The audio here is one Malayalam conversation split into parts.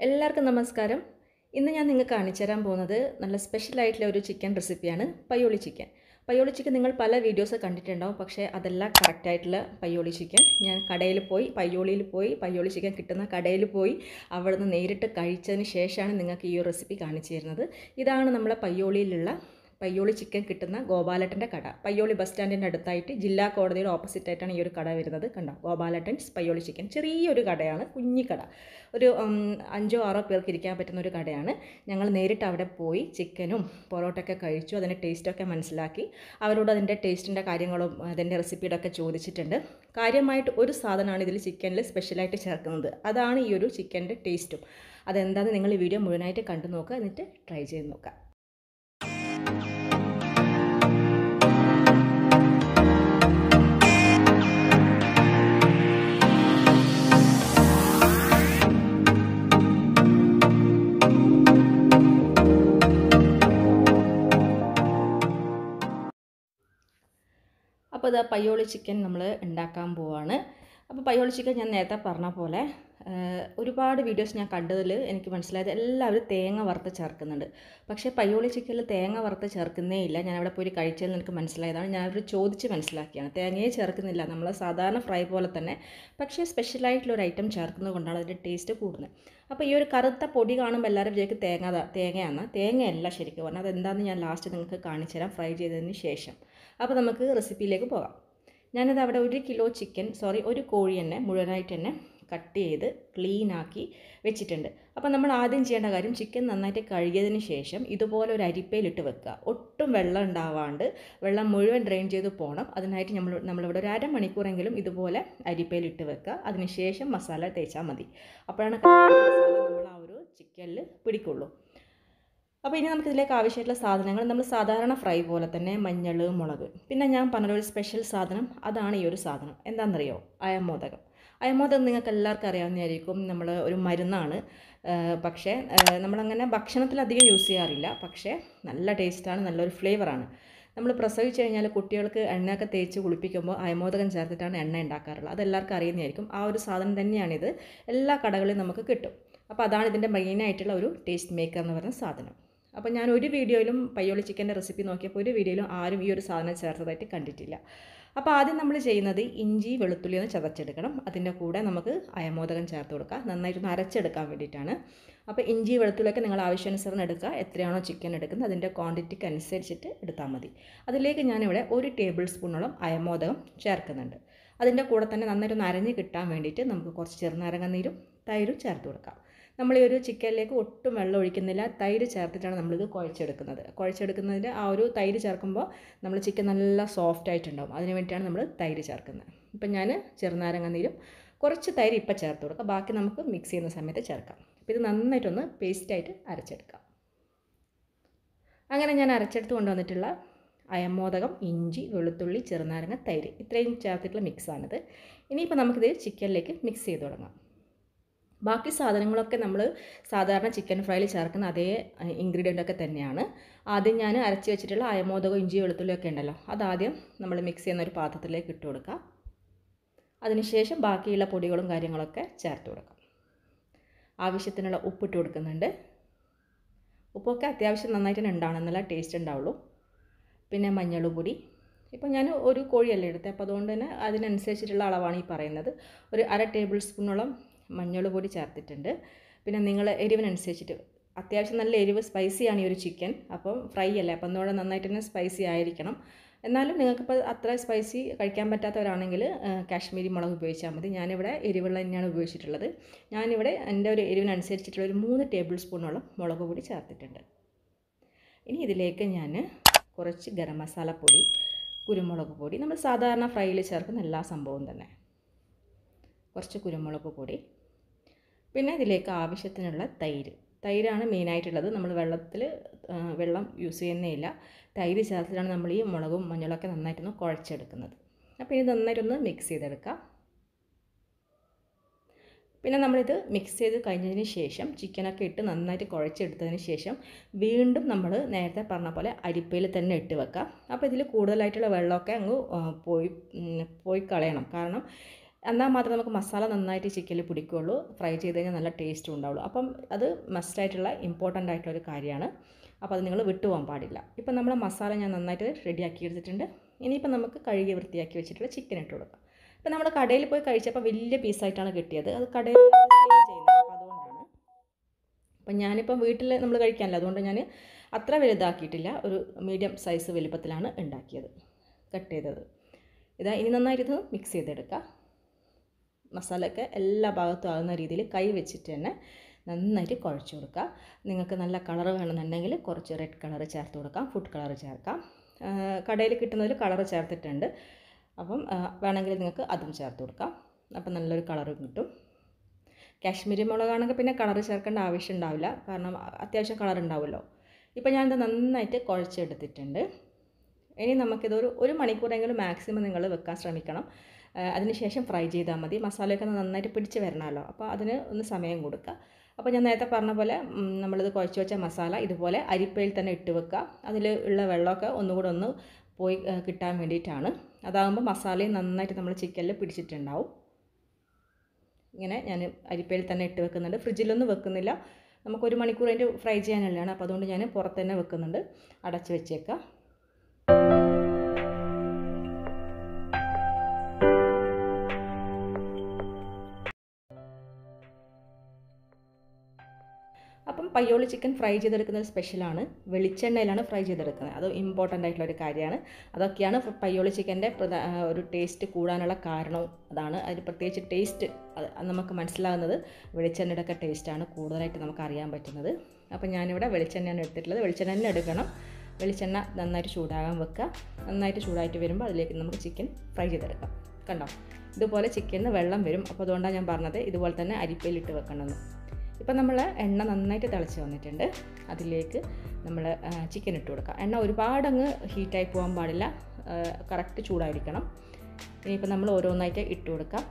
എല്ലാവർക്കും നമസ്കാരം ഇന്ന് ഞാൻ നിങ്ങൾക്ക് കാണിച്ചു തരാൻ പോകുന്നത് നല്ല സ്പെഷ്യലായിട്ടുള്ള ഒരു ചിക്കൻ റെസിപ്പിയാണ് പയ്യോളി ചിക്കൻ പയ്യോളി ചിക്കൻ നിങ്ങൾ പല വീഡിയോസ് കണ്ടിട്ടുണ്ടാവും പക്ഷേ അതല്ല കറക്റ്റായിട്ടുള്ള പയ്യോളി ചിക്കൻ ഞാൻ കടയിൽ പോയി പയ്യോളിയിൽ പോയി പയ്യോളി ചിക്കൻ കിട്ടുന്ന കടയിൽ പോയി അവിടെ നിന്ന് നേരിട്ട് കഴിച്ചതിന് ശേഷമാണ് നിങ്ങൾക്ക് ഈ ഒരു റെസിപ്പി കാണിച്ചു തരുന്നത് ഇതാണ് നമ്മളെ പയ്യോളിയിലുള്ള പയ്യോളി ചിക്കൻ കിട്ടുന്ന ഗോപാലട്ടൻ്റെ കട പയ്യോളി ബസ് സ്റ്റാൻഡിൻ്റെ അടുത്തായിട്ട് ജില്ലാ കോടതിയുടെ ഓപ്പോസിറ്റ് ആയിട്ടാണ് ഈ ഒരു കട വരുന്നത് കണ്ടോ ഗോപാലട്ടൻസ് പയ്യോളി ചിക്കൻ ചെറിയൊരു കടയാണ് കുഞ്ഞിക്കട ഒരു ഉം, അഞ്ചോ ആറോ പേർക്ക് ഇരിക്കാൻ പറ്റുന്ന ഒരു കടയാണ് ഞങ്ങൾ നേരിട്ട് അവിടെ പോയി ചിക്കനും പൊറോട്ടയൊക്കെ കഴിച്ചു അതിൻ്റെ ടേസ്റ്റൊക്കെ മനസ്സിലാക്കി അവരോട് അതിൻ്റെ ടേസ്റ്റിൻ്റെ കാര്യങ്ങളും അതിൻ്റെ റെസിപ്പിയുടെ ഒക്കെ ചോദിച്ചിട്ടുണ്ട് കാര്യമായിട്ട് ഒരു സാധനമാണ് ഇതിൽ ചിക്കനിൽ സ്പെഷ്യലായിട്ട് ചേർക്കുന്നത് അതാണ് ഈ ഒരു ചിക്കൻ്റെ ടേസ്റ്റും അതെന്താണെന്ന് നിങ്ങൾ ഈ വീഡിയോ മുഴുവനായിട്ട് കണ്ടു നോക്കുക എന്നിട്ട് ട്രൈ ചെയ്ത് നോക്കുക അപ്പോൾ ഇത് പയ്യോളി ചിക്കൻ നമ്മൾ ഉണ്ടാക്കാൻ പോവാണ് അപ്പോൾ പയ്യോളി ചിക്കൻ ഞാൻ നേരത്തെ പറഞ്ഞ പോലെ ആ, ഒരുപാട് വീഡിയോസ് ഞാൻ കണ്ടതിൽ എനിക്ക് മനസ്സിലായത് എല്ലാവരും തേങ്ങ വറുത്ത് ചേർക്കുന്നുണ്ട് പക്ഷേ പയ്യോളി ചിക്കനിൽ തേങ്ങ വറുത്ത് ചേർക്കുന്നേ ഇല്ല ഞാൻ അവിടെ പോയി കഴിച്ചതിൽ എനിക്ക് മനസ്സിലായതാണ് ഞാൻ അവർ ചോദിച്ച് മനസ്സിലാക്കിയാണ് തേങ്ങയെ ചേർക്കുന്നില്ല നമ്മൾ സാധാരണ ഫ്രൈ പോലെ തന്നെ പക്ഷേ സ്പെഷ്യലായിട്ടുള്ള ഒരു ഐറ്റം ചേർക്കുന്നത് കൊണ്ടാണ് അതിൻ്റെ ടേസ്റ്റ് കൂടുന്നത് അപ്പോൾ ഈ ഒരു കറുത്ത പൊടി കാണുമ്പോൾ എല്ലാവരും വിചാരിക്കും തേങ്ങ ദാ- തേങ്ങയാണ് തേങ്ങയല്ല ശരിക്കും പറഞ്ഞാൽ അതെന്താണെന്ന് ഞാൻ ലാസ്റ്റ് നിങ്ങൾക്ക് കാണിച്ചു തരാം ഫ്രൈ ചെയ്തതിന് ശേഷം അപ്പോൾ നമുക്ക് റെസിപ്പിയിലേക്ക് പോകാം ഞാനത് അവിടെ ഒരു കിലോ ചിക്കൻ സോറി ഒരു കോഴി തന്നെ മുഴുവനായിട്ട് തന്നെ കട്ട് ചെയ്ത് ക്ലീൻ ആക്കി വെച്ചിട്ടുണ്ട് അപ്പോൾ നമ്മൾ ആദ്യം ചെയ്യേണ്ട കാര്യം ചിക്കൻ നന്നായിട്ട് കഴുകിയതിന് ശേഷം ഇതുപോലെ ഒരു അരിപ്പയിലിട്ട് വെക്കുക ഒട്ടും വെള്ളം ഉണ്ടാവാണ്ട് വെള്ളം മുഴുവൻ ഡ്രെയിൻ ചെയ്ത് പോകണം അതിനായിട്ട് നമ്മൾ നമ്മളിവിടെ ഒരു അരമണിക്കൂറെങ്കിലും ഇതുപോലെ അരിപ്പയിലിട്ട് വെക്കുക അതിന് ശേഷം മസാല തേച്ചാൽ മതി അപ്പോഴാണ് മസാല നമ്മൾ ആ ഒരു ചിക്കനിൽ പിടിക്കുള്ളൂ അപ്പോൾ ഇനി നമുക്കിതിലേക്ക് ആവശ്യമായിട്ടുള്ള സാധനങ്ങൾ നമ്മൾ സാധാരണ ഫ്രൈ പോലെ തന്നെ മഞ്ഞൾ മുളക് പിന്നെ ഞാൻ പറഞ്ഞ ഒരു സ്പെഷ്യൽ സാധനം അതാണ് ഈ ഒരു സാധനം എന്താണെന്നറിയോ അയമോദകം അയമോദകം നിങ്ങൾക്ക് എല്ലാവർക്കും അറിയാവുന്നതായിരിക്കും നമ്മൾ ഒരു മരുന്നാണ് ആ, പക്ഷേ ആ, നമ്മളങ്ങനെ ഭക്ഷണത്തിൽ അധികം യൂസ് ചെയ്യാറില്ല പക്ഷേ നല്ല ടേസ്റ്റാണ് നല്ലൊരു ഫ്ലേവറാണ് നമ്മൾ പ്രസവിച്ച് കഴിഞ്ഞാൽ കുട്ടികൾക്ക് എണ്ണയൊക്കെ തേച്ച് കുളിപ്പിക്കുമ്പോൾ അയമോദകം ചേർത്തിട്ടാണ് എണ്ണ ഉണ്ടാക്കാറുള്ളത് അതെല്ലാവർക്കും അറിയുന്നതായിരിക്കും ആ ഒരു സാധനം തന്നെയാണിത് എല്ലാ കടകളിലും നമുക്ക് കിട്ടും അപ്പോൾ അതാണ് ഇതിൻ്റെ മെയിനായിട്ടുള്ള ഒരു ടേസ്റ്റ് മേക്കർ എന്ന് പറയുന്ന സാധനം അപ്പോൾ ഞാൻ ഒരു വീഡിയോയിലും പയ്യോളി ചിക്കൻ്റെ റെസിപ്പി നോക്കിയപ്പോൾ ഒരു വീഡിയോയിലും ആരും ഈ ഒരു സാധനം ചേർത്തതായിട്ട് കണ്ടിട്ടില്ല അപ്പോൾ ആദ്യം നമ്മൾ ചെയ്യുന്നത് ഇഞ്ചി വെളുത്തുള്ളി ഒന്ന് ചതച്ചെടുക്കണം അതിൻ്റെ കൂടെ നമുക്ക് അയമോദകം ചേർത്ത് കൊടുക്കാം നന്നായിട്ടൊന്ന് അരച്ചെടുക്കാൻ വേണ്ടിയിട്ടാണ് അപ്പോൾ ഇഞ്ചി വെളുത്തുള്ളിയൊക്കെ നിങ്ങൾ ആവശ്യാനുസരണം എടുക്കുക എത്രയാണോ ചിക്കൻ എടുക്കുന്നത് അതിൻ്റെ ക്വാണ്ടിറ്റിക്ക് അനുസരിച്ചിട്ട് എടുത്താൽ മതി അതിലേക്ക് ഞാനിവിടെ ഒരു ടേബിൾ സ്പൂണോളം അയമോദകം ചേർക്കുന്നുണ്ട് അതിൻ്റെ കൂടെ തന്നെ നന്നായിട്ടൊന്ന് അരഞ്ഞ് കിട്ടാൻ വേണ്ടിയിട്ട് നമുക്ക് കുറച്ച് ചെറുനാരങ്ങ നീരും തൈരും ചേർത്ത് കൊടുക്കാം നമ്മൾ ഈ ഒരു ചിക്കനിലേക്ക് ഒട്ടും വെള്ളം ഒഴിക്കുന്നില്ല തൈര് ചേർത്തിട്ടാണ് നമ്മളിത് കുഴച്ചെടുക്കുന്നത് കുഴച്ചെടുക്കുന്നതിൻ്റെ ആ ഒരു തൈര് ചേർക്കുമ്പോൾ നമ്മൾ ചിക്കൻ നല്ല സോഫ്റ്റ് ആയിട്ടുണ്ടാവും അതിന് വേണ്ടിയിട്ടാണ് നമ്മൾ തൈര് ചേർക്കുന്നത് ഇപ്പം ഞാൻ ചെറുനാരങ്ങ നീരും കുറച്ച് തൈര് ഇപ്പം ചേർത്ത് കൊടുക്കാം ബാക്കി നമുക്ക് മിക്സ് ചെയ്യുന്ന സമയത്ത് ചേർക്കാം അപ്പോൾ ഇത് നന്നായിട്ടൊന്ന് പേസ്റ്റായിട്ട് അരച്ചെടുക്കാം അങ്ങനെ ഞാൻ അരച്ചെടുത്ത് കൊണ്ടുവന്നിട്ടുള്ള അയമോദകം ഇഞ്ചി വെളുത്തുള്ളി ചെറുനാരങ്ങ തൈര് ഇത്രയും ചേർത്തിട്ടുള്ള മിക്സാണിത് ഇനിയിപ്പോൾ നമുക്കിത് ചിക്കനിലേക്ക് മിക്സ് ചെയ്ത് തുടങ്ങാം ബാക്കി സാധനങ്ങളൊക്കെ നമ്മൾ സാധാരണ ചിക്കൻ ഫ്രൈയിൽ ചേർക്കുന്ന അതേ ഇൻഗ്രീഡിയൻ്റ് ഒക്കെ തന്നെയാണ് ആദ്യം ഞാൻ അരച്ച് വെച്ചിട്ടുള്ള അയമോദകം ഇഞ്ചി വെളുത്തുള്ളി ഒക്കെ ഉണ്ടല്ലോ അതാദ്യം നമ്മൾ മിക്സ് ചെയ്യുന്ന ഒരു പാത്രത്തിലേക്ക് ഇട്ട് കൊടുക്കുക അതിനുശേഷം ബാക്കിയുള്ള പൊടികളും കാര്യങ്ങളൊക്കെ ചേർത്ത് കൊടുക്കാം ആവശ്യത്തിനുള്ള ഉപ്പിട്ട് കൊടുക്കുന്നുണ്ട് ഉപ്പൊക്കെ അത്യാവശ്യം നന്നായിട്ട് തന്നെ ഉണ്ടാവണം നല്ല ടേസ്റ്റ് ഉണ്ടാവുള്ളൂ പിന്നെ മഞ്ഞൾ പൊടി ഇപ്പോൾ ഞാൻ ഒരു കോഴിയല്ലേ എടുത്തത് അപ്പോൾ അതുകൊണ്ട് തന്നെ അതിനനുസരിച്ചിട്ടുള്ള അളവാണ് ഈ പറയുന്നത് ഒരു അര ടേബിൾ സ്പൂണോളം മഞ്ഞൾ പൊടി ചേർത്തിട്ടുണ്ട് പിന്നെ നിങ്ങൾ എരിവിനനുസരിച്ചിട്ട് അത്യാവശ്യം നല്ല എരിവ് സ്പൈസിയാണ് ഈ ഒരു ചിക്കൻ അപ്പം ഫ്രൈ അല്ലേ അപ്പം ഒന്നുകൂടെ നന്നായിട്ട് തന്നെ സ്പൈസി ആയിരിക്കണം എന്നാലും നിങ്ങൾക്കിപ്പോൾ അത്ര സ്പൈസി കഴിക്കാൻ പറ്റാത്തവരാണെങ്കിൽ ആ, കാശ്മീരി മുളക് ഉപയോഗിച്ചാൽ മതി ഞാനിവിടെ എരിവുള്ള തന്നെയാണ് ഉപയോഗിച്ചിട്ടുള്ളത് ഞാനിവിടെ എൻ്റെ ഒരു എരിവിനനുസരിച്ചിട്ടുള്ള ഒരു മൂന്ന് ടേബിൾ സ്പൂണോളം മുളക് പൊടി ചേർത്തിട്ടുണ്ട് ഇനി ഇതിലേക്ക് ഞാൻ കുറച്ച് ഗരം മസാലപ്പൊടി കുരുമുളക് പൊടി നമ്മൾ സാധാരണ ഫ്രൈയിൽ ചേർക്കുന്ന എല്ലാ സംഭവവും തന്നെ കുറച്ച് കുരുമുളക് പൊടി പിന്നെ ഇതിലേക്ക് ആവശ്യത്തിനുള്ള തൈര് തൈരാണ് മെയിനായിട്ടുള്ളത് നമ്മൾ വെള്ളത്തിൽ ആ, വെള്ളം യൂസ് ചെയ്യുന്നേ ഇല്ല തൈര് ചേർത്തിട്ടാണ് നമ്മൾ ഈ മുളകും മഞ്ഞളൊക്കെ നന്നായിട്ടൊന്ന് കുഴച്ചെടുക്കുന്നത് അപ്പോൾ ഇത് നന്നായിട്ടൊന്ന് മിക്സ് ചെയ്തെടുക്കാം പിന്നെ നമ്മളിത് മിക്സ് ചെയ്ത് കഴിഞ്ഞതിന് ശേഷം ചിക്കനൊക്കെ ഇട്ട് നന്നായിട്ട് കുഴച്ചെടുത്തതിന് ശേഷം വീണ്ടും നമ്മൾ നേരത്തെ പറഞ്ഞ പോലെ അരിപ്പയിൽ തന്നെ ഇട്ട് വെക്കാം അപ്പോൾ ഇതിൽ കൂടുതലായിട്ടുള്ള വെള്ളമൊക്കെ അങ്ങ് ആ, പോയി ഉം, പോയി കളയണം കാരണം എന്നാൽ മാത്രമേ നമുക്ക് മസാല നന്നായിട്ട് ചിക്കനിൽ പിടിക്കുകയുള്ളൂ ഫ്രൈ ചെയ്ത് കഴിഞ്ഞാൽ നല്ല ടേസ്റ്റും ഉണ്ടാവുള്ളൂ അപ്പം അത് മസ്റ്റായിട്ടുള്ള ഇമ്പോർട്ടൻ്റ് ആയിട്ടുള്ള ഒരു കാര്യമാണ് അപ്പോൾ അത് നിങ്ങൾ വിട്ടുപോകാൻ പാടില്ല ഇപ്പം നമ്മൾ മസാല ഞാൻ നന്നായിട്ട് റെഡിയാക്കി എടുത്തിട്ടുണ്ട് ഇനിയിപ്പോൾ നമുക്ക് കഴുകി വൃത്തിയാക്കി വെച്ചിട്ടുള്ള ചിക്കൻ ഇട്ട് കൊടുക്കാം ഇപ്പം നമ്മൾ കടയിൽ പോയി കഴിച്ചപ്പോൾ വലിയ പീസായിട്ടാണ് കിട്ടിയത് അത് കടയിൽ ചെയ്യുന്നത് അപ്പോൾ അതുകൊണ്ടാണ് അപ്പം ഞാനിപ്പം വീട്ടിൽ നമ്മൾ കഴിക്കാനല്ല അതുകൊണ്ട് ഞാൻ അത്ര വലുതാക്കിയിട്ടില്ല ഒരു മീഡിയം സൈസ് വലുപ്പത്തിലാണ് ഉണ്ടാക്കിയത് കട്ട് ചെയ്തത് ഇതാ ഇനി നന്നായിട്ട് ഇത് മിക്സ് ചെയ്തെടുക്കുക മസാലയൊക്കെ എല്ലാ ഭാഗത്തും ആകുന്ന രീതിയിൽ കൈ വെച്ചിട്ട് തന്നെ നന്നായിട്ട് കുഴച്ച് കൊടുക്കുക നിങ്ങൾക്ക് നല്ല കളർ വേണമെന്നുണ്ടെങ്കിൽ കുറച്ച് റെഡ് കളർ ചേർത്ത് കൊടുക്കാം ഫുഡ് കളർ ചേർക്കാം കടയിൽ കിട്ടുന്നതിൽ കളർ ചേർത്തിട്ടുണ്ട് അപ്പം വേണമെങ്കിൽ നിങ്ങൾക്ക് അതും ചേർത്ത് കൊടുക്കാം അപ്പം നല്ലൊരു കളറും കിട്ടും കാശ്മീരി മുളകാണെങ്കിൽ പിന്നെ കളർ ചേർക്കേണ്ട ആവശ്യം ഉണ്ടാവില്ല കാരണം അത്യാവശ്യം കളർ ഉണ്ടാവുമല്ലോ ഇപ്പം ഞാനിത് നന്നായിട്ട് കുഴച്ചെടുത്തിട്ടുണ്ട് ഇനി നമുക്കിതൊരു ഒരു മണിക്കൂറെങ്കിലും മാക്സിമം നിങ്ങൾ വെക്കാൻ ശ്രമിക്കണം അതിനുശേഷം ഫ്രൈ ചെയ്താൽ മതി മസാലയൊക്കെ നന്നായിട്ട് പിടിച്ച് വരണമല്ലോ അപ്പോൾ അതിന് ഒന്ന് സമയം കൊടുക്കുക അപ്പോൾ ഞാൻ നേരത്തെ പറഞ്ഞ പോലെ നമ്മളിത് കുഴച്ച് വെച്ച മസാല ഇതുപോലെ അരിപ്പയിൽ തന്നെ ഇട്ട് വെക്കുക അതിൽ ഉള്ള വെള്ളമൊക്കെ ഒന്നുകൂടെ ഒന്ന് പോയി കിട്ടാൻ വേണ്ടിയിട്ടാണ് അതാകുമ്പോൾ മസാലയും നന്നായിട്ട് നമ്മൾ ചിക്കനിൽ പിടിച്ചിട്ടുണ്ടാവും ഇങ്ങനെ ഞാൻ അരിപ്പയിൽ തന്നെ ഇട്ട് വെക്കുന്നുണ്ട് ഫ്രിഡ്ജിലൊന്നും വെക്കുന്നില്ല നമുക്ക് ഒരു മണിക്കൂർ അതിൻ്റെ ഫ്രൈ ചെയ്യാനുള്ളതാണ് അപ്പോൾ അതുകൊണ്ട് ഞാൻ പുറത്ത് തന്നെ വെക്കുന്നുണ്ട് അടച്ച് വെച്ചേക്കാം അപ്പം പയ്യോളി ചിക്കൻ ഫ്രൈ ചെയ്തെടുക്കുന്നത് സ്പെഷ്യലാണ് വെളിച്ചെണ്ണയിലാണ് ഫ്രൈ ചെയ്തെടുക്കുന്നത് അത് ഇമ്പോർട്ടൻ്റ് ആയിട്ടുള്ള ഒരു കാര്യമാണ് അതൊക്കെയാണ് പയ്യോളി ചിക്കൻ്റെ ഒരു ടേസ്റ്റ് കൂടാനുള്ള കാരണം അതാണ് അതിന് പ്രത്യേകിച്ച് ടേസ്റ്റ് നമുക്ക് മനസ്സിലാകുന്നത് വെളിച്ചെണ്ണയുടെ ഒക്കെ ടേസ്റ്റാണ് കൂടുതലായിട്ട് നമുക്ക് അറിയാൻ പറ്റുന്നത് അപ്പം ഞാനിവിടെ വെളിച്ചെണ്ണയാണ് എടുത്തിട്ടുള്ളത് വെളിച്ചെണ്ണ തന്നെ എടുക്കണം വെളിച്ചെണ്ണ നന്നായിട്ട് ചൂടാകാൻ വെക്കുക നന്നായിട്ട് ചൂടായിട്ട് വരുമ്പോൾ അതിലേക്ക് നമുക്ക് ചിക്കൻ ഫ്രൈ ചെയ്തെടുക്കാം കണ്ടോ ഇതുപോലെ ചിക്കനിൽ വെള്ളം വരും അപ്പോൾ അതുകൊണ്ടാണ് ഞാൻ പറഞ്ഞത് ഇതുപോലെ തന്നെ അരിപ്പയിലിട്ട് വെക്കണമെന്ന് ഇപ്പം നമ്മൾ എണ്ണ നന്നായിട്ട് തിളച്ച് വന്നിട്ടുണ്ട് അതിലേക്ക് നമ്മൾ ചിക്കൻ ഇട്ട് കൊടുക്കുക എണ്ണ ഒരുപാടങ്ങ് ഹീറ്റായി പോകാൻ പാടില്ല കറക്റ്റ് ചൂടായിരിക്കണം ഇനിയിപ്പോൾ നമ്മൾ ഓരോന്നായിട്ട് ഇട്ട് കൊടുക്കാം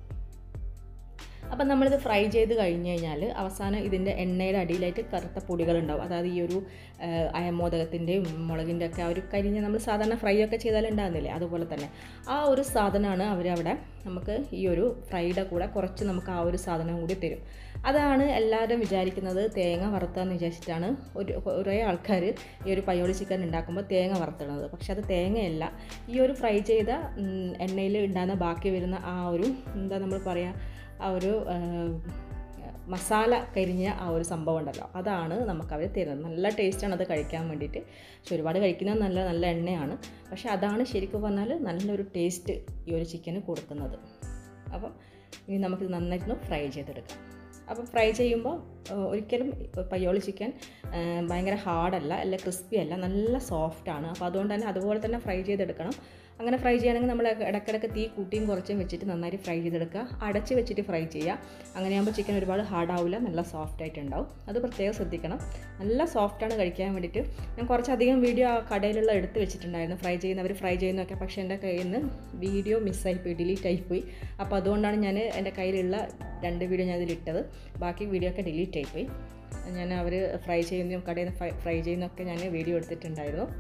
അപ്പം നമ്മളിത് ഫ്രൈ ചെയ്ത് കഴിഞ്ഞ് കഴിഞ്ഞാൽ അവസാനം ഇതിൻ്റെ എണ്ണയുടെ അടിയിലായിട്ട് കറുത്ത പൊടികളുണ്ടാവും അതായത് ഈ ഒരു അയമോദകത്തിൻ്റെയും മുളകിൻ്റെ ഒക്കെ ആ ഒരു കരിഞ്ഞ് നമ്മൾ സാധാരണ ഫ്രൈ ഒക്കെ ചെയ്താൽ ഉണ്ടാകുന്നില്ലേ അതുപോലെ തന്നെ ആ ഒരു സാധനമാണ് അവരവിടെ നമുക്ക് ഈ ഒരു ഫ്രൈയുടെ കൂടെ കുറച്ച് നമുക്ക് ആ ഒരു സാധനം കൂടി തരും അതാണ് എല്ലാവരും വിചാരിക്കുന്നത് തേങ്ങ വറുത്താന്ന് വിചാരിച്ചിട്ടാണ് ഒരു കുറേ ആൾക്കാർ ഈ ഒരു പയ്യോളി ചിക്കൻ ഉണ്ടാക്കുമ്പോൾ തേങ്ങ വറുത്തിടുന്നത് പക്ഷെ അത് തേങ്ങയല്ല ഈ ഒരു ഫ്രൈ ചെയ്ത എണ്ണയിൽ ഉണ്ടാകുന്ന ബാക്കി വരുന്ന ആ ഒരു എന്താ നമ്മൾ പറയുക ആ ഒരു മസാല കരിഞ്ഞ ആ ഒരു സംഭവം ഉണ്ടല്ലോ അതാണ് നമുക്ക് അവർ തരുന്നത് നല്ല ടേസ്റ്റാണ് അത് കഴിക്കാൻ വേണ്ടിയിട്ട് പക്ഷെ ഒരുപാട് കഴിക്കുന്നത് നല്ല നല്ല എണ്ണയാണ് പക്ഷേ അതാണ് ശരിക്കും പറഞ്ഞാൽ നല്ലൊരു ടേസ്റ്റ് ഈ ഒരു ചിക്കന് കൊടുക്കുന്നത് അപ്പം ഇനി നമുക്കിത് നന്നായിട്ട് ഫ്രൈ ചെയ്തെടുക്കാം അപ്പം ഫ്രൈ ചെയ്യുമ്പോൾ ഒരിക്കലും പയ്യോളി ചിക്കൻ ഭയങ്കര ഹാർഡല്ല അല്ല ക്രിസ്പി അല്ല നല്ല സോഫ്റ്റാണ് അപ്പോൾ അതുകൊണ്ട് തന്നെ അതുപോലെ തന്നെ ഫ്രൈ ചെയ്തെടുക്കണം അങ്ങനെ ഫ്രൈ ചെയ്യണമെങ്കിൽ നമ്മൾ ഇടയ്ക്കിടയ്ക്ക് തീ കൂട്ടിയും കുറച്ചും വെച്ചിട്ട് നന്നായിട്ട് ഫ്രൈ ചെയ്തെടുക്കുക അടച്ച് വെച്ചിട്ട് ഫ്രൈ ചെയ്യുക അങ്ങനെയാകുമ്പോൾ ചിക്കൻ ഒരുപാട് ഹാർഡാവില്ല നല്ല സോഫ്റ്റ് ആയിട്ടുണ്ടാവും അത് പ്രത്യേകം ശ്രദ്ധിക്കണം നല്ല സോഫ്റ്റാണ് കഴിക്കാൻ വേണ്ടിയിട്ട് ഞാൻ കുറച്ചധികം വീഡിയോ ആ കടയിലുള്ള എടുത്ത് വെച്ചിട്ടുണ്ടായിരുന്നു ഫ്രൈ ചെയ്യുന്നവർ ഫ്രൈ ചെയ്യുന്നതൊക്കെ പക്ഷേ എൻ്റെ കയ്യിൽ നിന്ന് വീഡിയോ മിസ്സായിപ്പോയി ഡിലീറ്റ് ആയിപ്പോയി അപ്പോൾ അതുകൊണ്ടാണ് ഞാൻ എൻ്റെ കയ്യിലുള്ള രണ്ട് വീഡിയോ ഞാൻ ഇതിലിട്ടത് ബാക്കി വീഡിയോ ഒക്കെ ഡിലീറ്റ് ആയിപ്പോയി ഞാൻ അവർ ഫ്രൈ ചെയ്യുന്നതും കടയിൽ നിന്ന് ഫ്രൈ ചെയ്യുന്നതൊക്കെ ഞാൻ വീഡിയോ എടുത്തിട്ടുണ്ടായിരുന്നു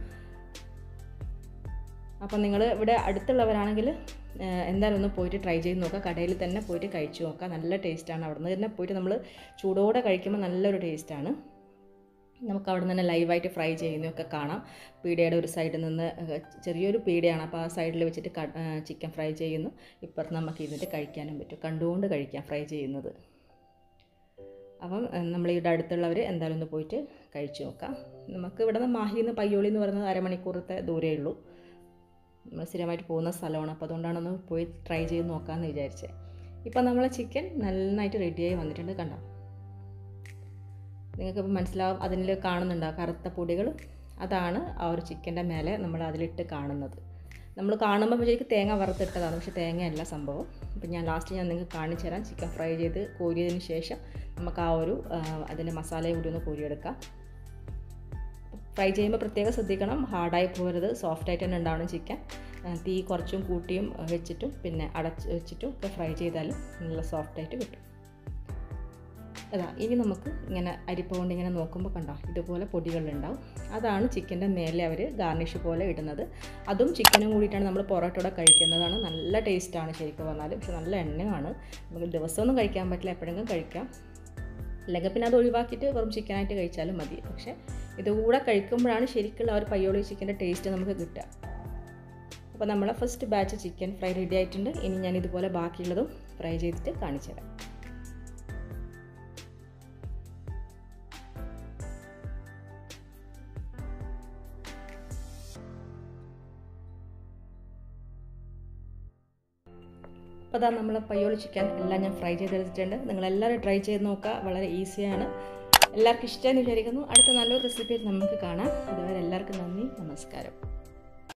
അപ്പം നിങ്ങൾ ഇവിടെ അടുത്തുള്ളവരാണെങ്കിൽ എന്തായാലും ഒന്ന് പോയിട്ട് ട്രൈ ചെയ്ത് നോക്കുക കടയിൽ തന്നെ പോയിട്ട് കഴിച്ചു നോക്കുക നല്ല ടേസ്റ്റാണ് അവിടെ നിന്ന് തന്നെ പോയിട്ട് നമ്മൾ ചൂടോടെ കഴിക്കുമ്പോൾ നല്ലൊരു ടേസ്റ്റാണ് നമുക്ക് അവിടെ നിന്ന് തന്നെ ലൈവായിട്ട് ഫ്രൈ ചെയ്യുന്നതൊക്കെ കാണാം പീടയുടെ ഒരു സൈഡിൽ നിന്ന് ചെറിയൊരു പീടയാണ് അപ്പോൾ ആ സൈഡിൽ വെച്ചിട്ട് ചിക്കൻ ഫ്രൈ ചെയ്യുന്നു ഇപ്പുറത്ത് നമുക്ക് ഇരുന്നിട്ട് കഴിക്കാനും പറ്റും കണ്ടുകൊണ്ട് കഴിക്കാം ഫ്രൈ ചെയ്യുന്നത് അപ്പം നമ്മൾ ഇവിടെ അടുത്തുള്ളവർ എന്തായാലും ഒന്ന് പോയിട്ട് കഴിച്ചു നോക്കാം നമുക്ക് ഇവിടെ നിന്ന് മാഹിയിൽ നിന്ന് പയ്യോളി എന്ന് പറയുന്നത് അരമണിക്കൂറത്തെ ദൂരമേ ഉള്ളൂ നമ്മൾ സ്ഥിരമായിട്ട് പോകുന്ന സ്ഥലമാണ് അപ്പോൾ അതുകൊണ്ടാണ് ഒന്ന് പോയി ട്രൈ ചെയ്ത് നോക്കാമെന്ന് വിചാരിച്ചത് ഇപ്പം നമ്മളെ ചിക്കൻ നന്നായിട്ട് റെഡിയായി വന്നിട്ടുണ്ട് കണ്ടോ നിങ്ങൾക്കിപ്പോൾ മനസ്സിലാവും അതിൽ കാണുന്നുണ്ടോ കറുത്ത പൊടികൾ അതാണ് ആ ഒരു ചിക്കൻ്റെ മേലെ നമ്മൾ അതിലിട്ട് കാണുന്നത് നമ്മൾ കാണുമ്പോൾ വിചാരിക്കും തേങ്ങ വറുത്തിട്ടതാണ് പക്ഷേ തേങ്ങയല്ല സംഭവം അപ്പം ഞാൻ ലാസ്റ്റ് ഞാൻ നിങ്ങൾക്ക് കാണിച്ചു തരാം ചിക്കൻ ഫ്രൈ ചെയ്ത് കോരിയതിന് ശേഷം നമുക്ക് ആ ഒരു അതിൻ്റെ മസാലയും കൂടി ഒന്ന് കോരിയെടുക്കാം ഫ്രൈ ചെയ്യുമ്പോൾ പ്രത്യേകം ശ്രദ്ധിക്കണം ഹാർഡായി പോകരുത് സോഫ്റ്റായിട്ട് തന്നെ ഉണ്ടാവണം ചിക്കൻ തീ കുറച്ചും കൂട്ടിയും വെച്ചിട്ടും പിന്നെ അടച്ച് വെച്ചിട്ടും ഒക്കെ ഫ്രൈ ചെയ്താൽ നല്ല സോഫ്റ്റായിട്ട് കിട്ടും അതാ ഇനി നമുക്ക് ഇങ്ങനെ അരിപ്പ കൊണ്ട് ഇങ്ങനെ നോക്കുമ്പോൾ കണ്ടോ ഇതുപോലെ പൊടികളുണ്ടാവും അതാണ് ചിക്കൻ്റെ മേലെ അവർ ഗാർണിഷ് പോലെ ഇടുന്നത് അതും ചിക്കനും കൂടിയിട്ടാണ് നമ്മൾ പൊറോട്ടയോടെ കഴിക്കുന്നതാണ് നല്ല ടേസ്റ്റാണ് ശരിക്കും പറഞ്ഞാൽ പക്ഷെ നല്ല എണ്ണയാണ് നമുക്ക് ദിവസമൊന്നും കഴിക്കാൻ പറ്റില്ല എപ്പോഴെങ്കിലും കഴിക്കാം അല്ലെങ്കിൽ പിന്നെ അത് ഒഴിവാക്കിയിട്ട് വെറും ചിക്കനായിട്ട് കഴിച്ചാലും മതി പക്ഷേ ഇതുകൂടെ കഴിക്കുമ്പോഴാണ് ശരിക്കുള്ള ആ ഒരു പയ്യോളി ചിക്കൻ്റെ ടേസ്റ്റ് നമുക്ക് കിട്ടുക അപ്പോൾ നമ്മളെ first batch chicken fry ready ആയിട്ടുണ്ട് ഇനി ഞാൻ ഇതുപോലെ ബാക്കിയുള്ളതും ഫ്രൈ ചെയ്തിട്ട് കാണിച്ചു തരാം അപ്പോൾ അതാ നമ്മൾ പയ്യോളി ചിക്കൻ എല്ലാം ഞാൻ ഫ്രൈ ചെയ്തെടുത്തിട്ടുണ്ട് നിങ്ങളെല്ലാവരും ട്രൈ ചെയ്ത് നോക്കുക വളരെ ഈസിയാണ് എല്ലാവർക്കും ഇഷ്ടമെന്ന് വിചാരിക്കുന്നു അടുത്ത നല്ലൊരു റെസിപ്പി നമുക്ക് കാണാം അതുവരെ എല്ലാവർക്കും നന്ദി നമസ്കാരം